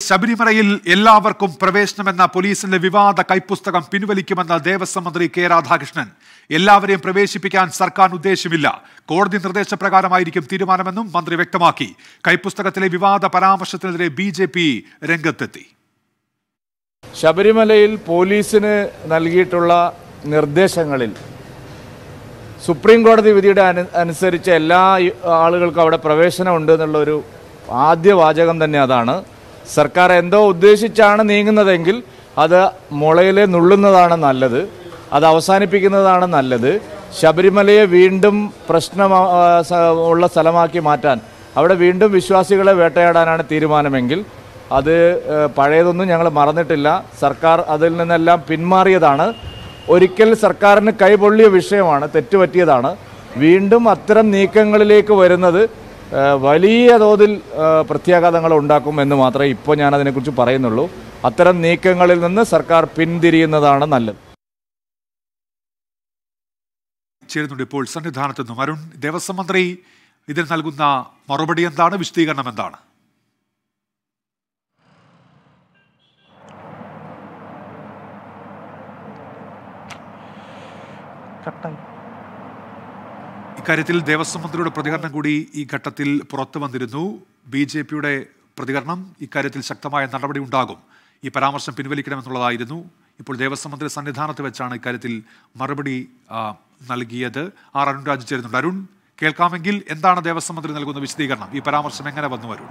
ശബരിമലയിൽ എല്ലാവർക്കും പ്രവേശനമെന്ന പോലീസിന്റെ വിവാദ കൈപ്പുസ്തകം പിൻവലിക്കുമെന്ന് ദേവസ്വം മന്ത്രി കെ രാധാകൃഷ്ണൻ എല്ലാവരെയും പ്രവേശിപ്പിക്കാൻ സർക്കാർ ഉദ്ദേശമില്ല കോടതി നിർദ്ദേശപ്രകാരമായിരിക്കും തീരുമാനമെന്നും മന്ത്രി വ്യക്തമാക്കി കൈപ്പുസ്തകത്തിലെ വിവാദ പരാമർശത്തിനെതിരെ ബി ജെ പി രംഗത്തെത്തി ശബരിമലയിൽ പോലീസിന് നൽകിയിട്ടുള്ള നിർദ്ദേശങ്ങളിൽ സുപ്രീം കോടതി വിധിയുടെ അനു അനുസരിച്ച് എല്ലാ യു- ആളുകൾക്കും അവിടെ പ്രവേശനമുണ്ട് എന്നുള്ളൊരു ആദ്യ വാചകം തന്നെ അതാണ് സർക്കാർ എന്തോ ഉദ്ദേശിച്ചാണ് നീങ്ങുന്നതെങ്കിൽ അത് മുളയിലെ നുള്ളുന്നതാണ് നല്ലത് അത് അവസാനിപ്പിക്കുന്നതാണ് നല്ലത് ശബരിമലയെ വീണ്ടും പ്രശ്നം ആ, സ- ഉള്ള സ്ഥലമാക്കി മാറ്റാൻ അവിടെ വീണ്ടും വിശ്വാസികളെ വേട്ടയാടാനാണ് തീരുമാനമെങ്കിൽ അത് ഏഹ്, പഴയതൊന്നും ഞങ്ങൾ മറന്നിട്ടില്ല സർക്കാർ അതിൽ നിന്നെല്ലാം പിന്മാറിയതാണ് ഒരിക്കൽ സർക്കാരിന് കൈപൊള്ളിയ വിഷയമാണ് തെറ്റുപറ്റിയതാണ് വീണ്ടും അത്തരം നീക്കങ്ങളിലേക്ക് വരുന്നത് ഏഹ്, വലിയ തോതിൽ ഏഹ്, പ്രത്യാഘാതങ്ങൾ ഉണ്ടാക്കും എന്ന് മാത്രമേ ഇപ്പോൾ ഞാൻ അതിനെക്കുറിച്ച് പറയുന്നുള്ളൂ അത്തരം നീക്കങ്ങളിൽ നിന്ന് സർക്കാർ പിന്തിരിയുന്നതാണ് നല്ലത് ചേരുന്നുണ്ട് ഇപ്പോൾ സന്നിധാനത്ത് നിന്നും അരുൺ ദേവസ്വം മന്ത്രി ഇതിന് നൽകുന്ന മറുപടി എന്താണ് വിശദീകരണം എന്താണ് ഇക്കാര്യത്തിൽ ദേവസ്വം മന്ത്രിയുടെ പ്രതികരണം കൂടി ഈ ഘട്ടത്തിൽ പുറത്തു വന്നിരുന്നു ബി ജെ പിയുടെ പ്രതികരണം ഇക്കാര്യത്തിൽ ശക്തമായ നടപടി ഉണ്ടാകും ഈ പരാമർശം പിൻവലിക്കണമെന്നുള്ളതായിരുന്നു ഇപ്പോൾ ദേവസ്വം മന്ത്രി സന്നിധാനത്ത് വെച്ചാണ് ഇക്കാര്യത്തിൽ മറുപടി ആ, നൽകിയത് ആർ അരുൺരാജ് ചേരുന്നുണ്ട് അരുൺ കേൾക്കാമെങ്കിൽ എന്താണ് ദേവസ്വം മന്ത്രി നൽകുന്ന വിശദീകരണം ഈ പരാമർശം എങ്ങനെ വന്നു അരുൺ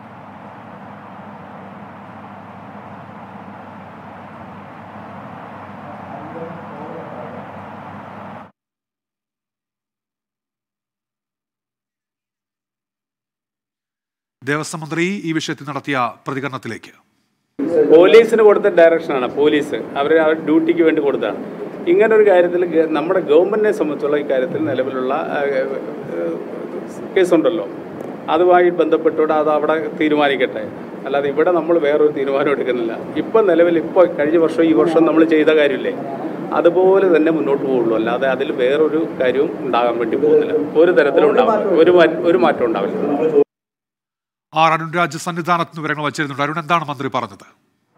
ദേവസ്വം മന്ത്രി ഈ വിഷയത്തിൽ നടത്തിയ പ്രതികരണത്തിലേക്ക് പോലീസിന് കൊടുത്ത ഡയറക്ഷനാണ് പോലീസ് അവർ അവർ ഡ്യൂട്ടിക്ക് വേണ്ടി കൊടുത്തതാണ് ഇങ്ങനെ ഒരു കാര്യത്തിൽ ഗ- നമ്മുടെ ഗവൺമെൻറ്റിനെ സംബന്ധിച്ചുള്ള ഈ കാര്യത്തിൽ നിലവിലുള്ള ആ, ഏ, കേസുണ്ടല്ലോ അതുമായി ബന്ധപ്പെട്ടുകൊണ്ട് അത് അവിടെ തീരുമാനിക്കട്ടെ അല്ലാതെ ഇവിടെ നമ്മൾ വേറൊരു തീരുമാനം എടുക്കുന്നില്ല ഇപ്പം നിലവിൽ ഇപ്പോൾ കഴിഞ്ഞ വർഷം ഈ വർഷം നമ്മൾ ചെയ്ത കാര്യമില്ലേ അതുപോലെ തന്നെ മുന്നോട്ട് പോകുള്ളൂ അല്ലാതെ അതിൽ വേറൊരു കാര്യവും ഉണ്ടാകാൻ വേണ്ടി പോകുന്നില്ല ഒരു തരത്തിലും ഉണ്ടാവില്ല ഒരു മാ- ഒരു മാറ്റം ഉണ്ടാവില്ല ആർ അരുൺരാജ് സന്നിധാനത്ത് നിന്ന് വിവരങ്ങൾ വച്ചിരുന്നുണ്ട് അരുൺ എന്താണ് മന്ത്രി പറഞ്ഞത്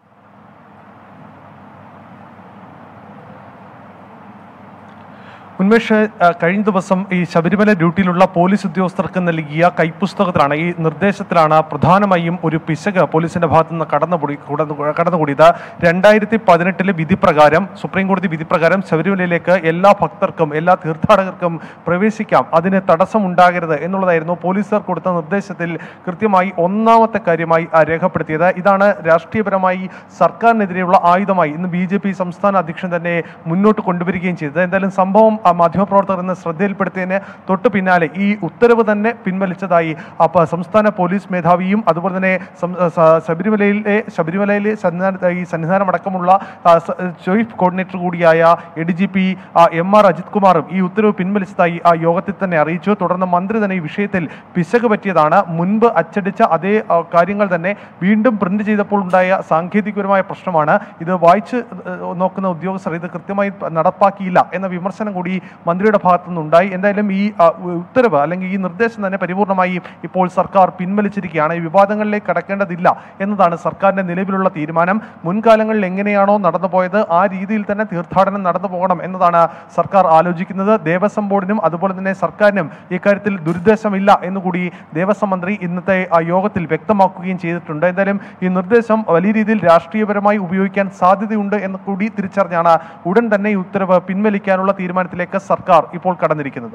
ഉന്മേഷ് ആ, കഴിഞ്ഞ ദിവസം ഈ ശബരിമല ഡ്യൂട്ടിയിലുള്ള പോലീസ് ഉദ്യോഗസ്ഥർക്ക് നൽകിയ കൈപ്പുസ്തകത്തിലാണ് ഈ നിർദ്ദേശത്തിലാണ് പ്രധാനമായും ഒരു പിശക് പോലീസിന്റെ ഭാഗത്തു നിന്ന് കടന്നുകൂടി കടന്നു- കടന്നുകൂടിയത് രണ്ടായിരത്തി പതിനെട്ടിലെ വിധി പ്രകാരം സുപ്രീം കോടതി വിധി പ്രകാരം ശബരിമലയിലേക്ക് എല്ലാ ഭക്തർക്കും എല്ലാ തീർത്ഥാടകർക്കും പ്രവേശിക്കാം അതിന് തടസ്സം ഉണ്ടാകരുത് എന്നുള്ളതായിരുന്നു പോലീസുകാർ കൊടുത്ത നിർദ്ദേശത്തിൽ കൃത്യമായി ഒന്നാമത്തെ കാര്യമായി ആ, രേഖപ്പെടുത്തിയത് ഇതാണ് രാഷ്ട്രീയപരമായി സർക്കാരിനെതിരെയുള്ള ആയുധമായി ഇന്ന് ബി ജെ പി സംസ്ഥാന അധ്യക്ഷൻ തന്നെ മുന്നോട്ട് കൊണ്ടുവരികയും ചെയ്തത് എന്തായാലും സംഭവം ആ, മാധ്യമപ്രവർത്തകർ ഇന്ന് ശ്രദ്ധയിൽപ്പെടുത്തിയതിന് തൊട്ട് പിന്നാലെ ഈ ഉത്തരവ് തന്നെ പിൻവലിച്ചതായി അപ്പ സംസ്ഥാന പോലീസ് മേധാവിയും അതുപോലെ തന്നെ സം- സ- ശബരിമലയിലെ ശബരിമലയിലെ സന്നിധാന ഈ സന്നിധാനമടക്കമുള്ള ആ, സ- ചീഫ് കോർഡിനേറ്റർ കൂടിയായ A D G P M R Ajith കുമാറും ഈ ഉത്തരവ് പിൻവലിച്ചതായി ആ യോഗത്തിൽ തന്നെ അറിയിച്ചു തുടർന്ന് മന്ത്രി തന്നെ ഈ വിഷയത്തിൽ പിശക് പറ്റിയതാണ് മുൻപ് അച്ചടിച്ച അതേ ആ, കാര്യങ്ങൾ തന്നെ വീണ്ടും പ്രിന്റ് ചെയ്തപ്പോൾ ഉണ്ടായ സാങ്കേതികപരമായ പ്രശ്നമാണ് ഇത് വായിച്ച് ഏഹ്, നോക്കുന്ന ഉദ്യോഗസ്ഥർ ഇത് കൃത്യമായി നടപ്പാക്കിയില്ല എന്ന വിമർശനം കൂടി മന്ത്രിയുടെ ഭാഗത്തു നിന്നുണ്ടായി എന്തായാലും ഈ ആ, ഉത്തരവ് അല്ലെങ്കിൽ ഈ നിർദ്ദേശം തന്നെ പരിപൂർണമായി ഇപ്പോൾ സർക്കാർ പിൻവലിച്ചിരിക്കുകയാണ് ഈ വിവാദങ്ങളിലേക്ക് കടക്കേണ്ടതില്ല എന്നതാണ് സർക്കാരിന്റെ നിലവിലുള്ള തീരുമാനം മുൻകാലങ്ങളിൽ എങ്ങനെയാണോ നടന്നു പോയത് ആ രീതിയിൽ തന്നെ തീർത്ഥാടനം നടന്നു പോകണം എന്നതാണ് സർക്കാർ ആലോചിക്കുന്നത് ദേവസ്വം ബോർഡിനും അതുപോലെ തന്നെ സർക്കാരിനും ഇക്കാര്യത്തിൽ ദുരുദ്ദേശമില്ല എന്നുകൂടി ദേവസ്വം മന്ത്രി ഇന്നത്തെ ആ യോഗത്തിൽ വ്യക്തമാക്കുകയും ചെയ്തിട്ടുണ്ട് എന്തായാലും ഈ നിർദ്ദേശം വലിയ രീതിയിൽ രാഷ്ട്രീയപരമായി ഉപയോഗിക്കാൻ സാധ്യതയുണ്ട് എന്ന് കൂടി തിരിച്ചറിഞ്ഞാണ് ഉടൻ തന്നെ ഈ ഉത്തരവ് പിൻവലിക്കാനുള്ള തീരുമാനത്തിലേക്ക് സർക്കാർ ഇപ്പോൾ കടന്നിരിക്കുന്നത്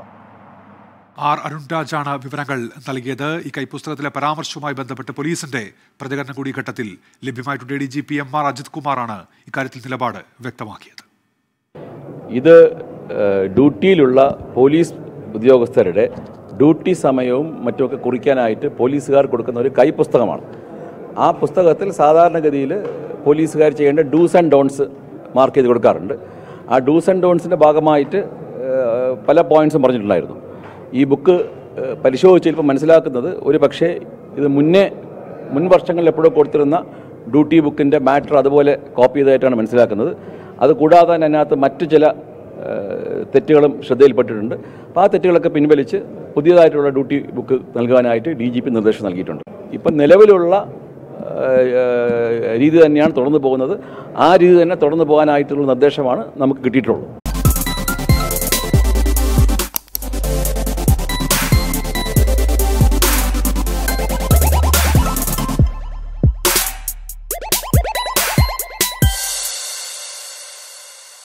ആർ അരുൺരാജാണ് വിവരങ്ങൾ നൽകിയത് ഈ കൈപ്പുസ്തകത്തിലെ പരാമർശവുമായി ബന്ധപ്പെട്ട് പോലീസിന്റെ പ്രതികരണം കൂടി ഈ ഘട്ടത്തിൽ ലഭ്യമായിട്ടുണ്ട് D G P M R Ajith കുമാറാണ് ഇക്കാര്യത്തിൽ നിലപാട് വ്യക്തമാക്കിയത് ഇത് ഏഹ്, ഡ്യൂട്ടിയിലുള്ള പോലീസ് ഉദ്യോഗസ്ഥരുടെ ഡ്യൂട്ടി സമയവും മറ്റുമൊക്കെ കുറിക്കാനായിട്ട് പോലീസുകാർ കൊടുക്കുന്ന ഒരു കൈപ്പുസ്തകമാണ് ആ പുസ്തകത്തിൽ സാധാരണഗതിയിൽ പോലീസുകാർ ചെയ്യേണ്ട ഡൂസ് ആൻഡ് ഡോൺസ് മാർക്ക് ചെയ്ത് കൊടുക്കാറുണ്ട് ആ ഡൂസ് ആൻഡ് ഡോൺസിൻ്റെ ഭാഗമായിട്ട് ഏഹ്, പല പോയിൻറ്സും പറഞ്ഞിട്ടുണ്ടായിരുന്നു ഈ ബുക്ക് ഏഹ്, പരിശോധിച്ചപ്പോൾ മനസ്സിലാക്കുന്നത് ഒരു പക്ഷേ ഇത് മുന്നേ മുൻ വർഷങ്ങളിൽ എപ്പോഴോ കൊടുത്തിരുന്ന ഡ്യൂട്ടി ബുക്കിൻ്റെ മാറ്റർ അതുപോലെ കോപ്പി ചെയ്തതായിട്ടാണ് മനസ്സിലാക്കുന്നത് അത് കൂടാതെ തന്നെ അതിനകത്ത് മറ്റു ചില ഏഹ്, തെറ്റുകളും ശ്രദ്ധയിൽപ്പെട്ടിട്ടുണ്ട് അപ്പോൾ ആ തെറ്റുകളൊക്കെ പിൻവലിച്ച് പുതിയതായിട്ടുള്ള ഡ്യൂട്ടി ബുക്ക് നൽകാനായിട്ട് ഡി ജി പി നിർദ്ദേശം നൽകിയിട്ടുണ്ട് ഇപ്പം നിലവിലുള്ള ഏഹ്, രീതി തന്നെയാണ് തുടർന്ന് പോകുന്നത് ആ രീതി തന്നെ തുടർന്ന് പോകാനായിട്ടുള്ള നിർദ്ദേശമാണ് നമുക്ക് കിട്ടിയിട്ടുള്ളത്